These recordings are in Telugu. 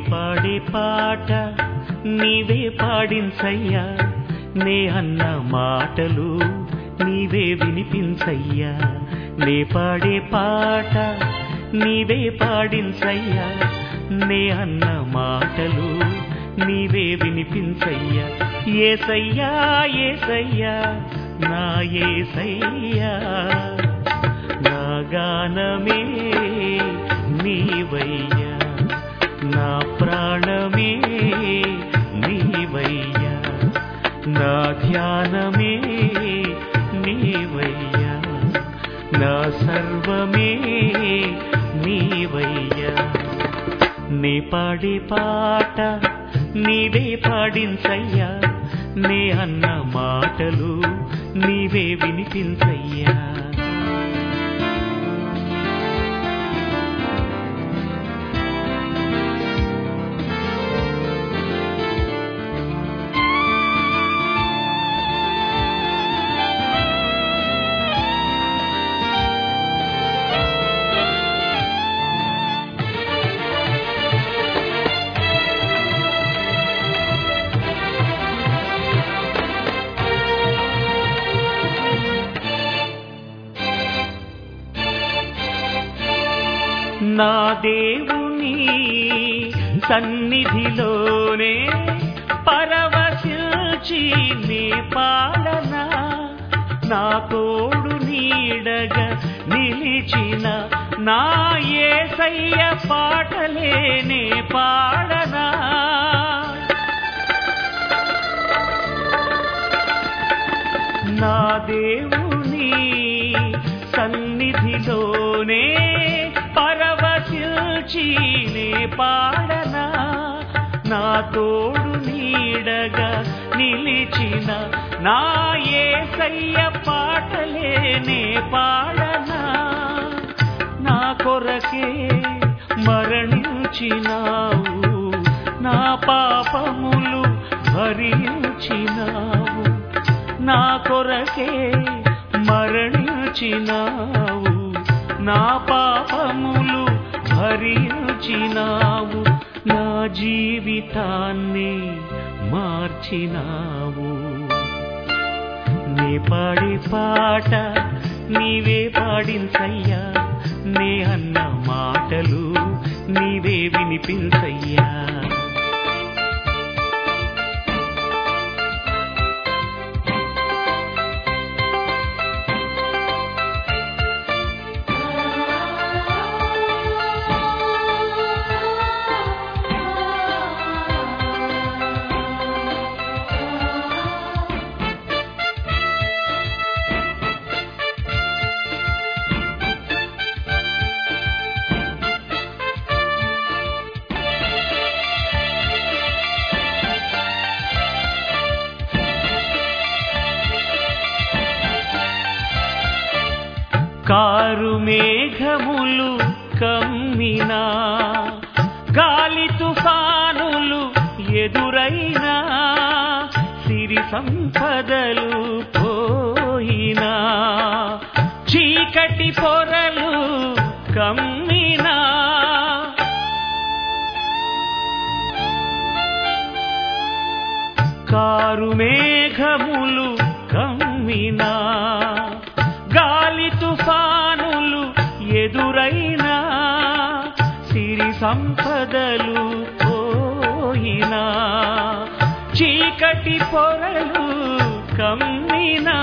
పాడే పాట నీవే పాడించయ్యా నే అన్న మాటలు నీవే వినిపించయ్యా నే పాడే పాట నీవే పాడించయ్యా నే అన్న మాటలు నీవే వినిపించయ్యా ఏసయ్యా ఏసయ్యా నా ఏసయ్యా నా గానమే నీవయ్యా నా ప్రాణమే నీవయ్యా నా ధ్యానమే నీవయ్యా నా సర్వమే నీవయ్యా నీ పాడే పాట నీవే పాడించయ్యా నే అన్న మాటలు నీవే వినిపించయ్యా నా దేవుని సన్నిధిలోనే పరవశిల్చి నీ పాలన నా తోడు నీడగా నిలిచిన నా ఏసయ్య పాటలేనే పాడనా నా దేవుని సన్నిధిలోనే పరవశిల్చి నే పాడనా నా తోడు నీడగా నిలిచిన నా ఏసయ్య పాటలేనే పాడనా నా కొరకే మరణించినావు నా పాపములు భరించినావు నా కొరకే మరణించినావు నా పాపములు భరించినావు నా జీవితాన్ని మార్చినావు నీ పాడే పాట నీవే పాడించయ్యా నే అన్న మాటలు నీవే వినిపించయ్యా కారు మేఘములు కమ్మినా గాలి తుఫానులు ఎదురైనా సిరి సంపదలు పోయినా చీకటి పొరలు కమ్మినా కారు మేఘములు కమ్మినా గాలి తుఫానులు ఎదురైనా సిరి సంపదలు పోయినా చీకటి పొరలు కమ్మినా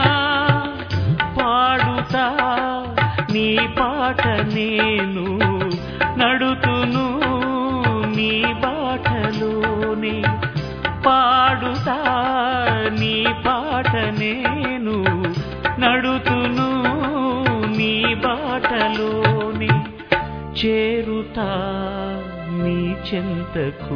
పాడుతా నీ పాట నేను నడుతును నీ బాటలోనే పాడుతా నీ పాట నేను నడుతును నీ బాటలోని చేరుతా నీ చెంతకు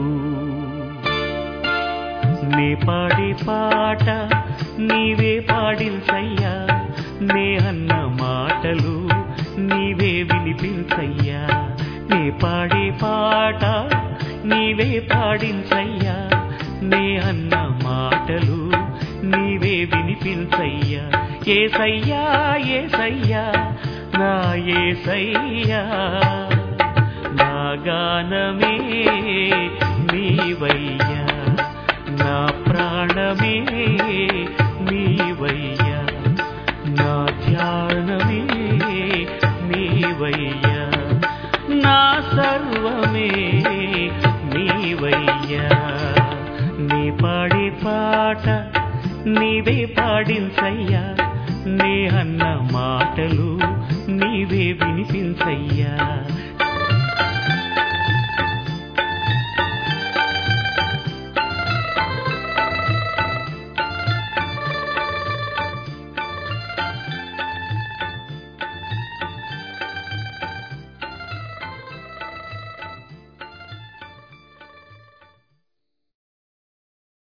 నే పాడే పాట నీవే పాడించయ్యా నే అన్న మాటలు నీవే వినిపించయ్యా నే పాడే పాట నీవే పాడించయ్యా నే అన్న మాటలు నీవే వినిపించయ్యా ఏసయ్యా ఏసయ్యా నా ఏసయ్యా నా గానమే నీవయ్యా నా ప్రాణమే నీవయ్యా నా ధ్యానమే నీవయ్యా నా సర్వమే నీవయ్యా నీ పాడే పాట నీవే పాడించయ్యా నే అన్న మాటలు నీవే వినిపించయ్యా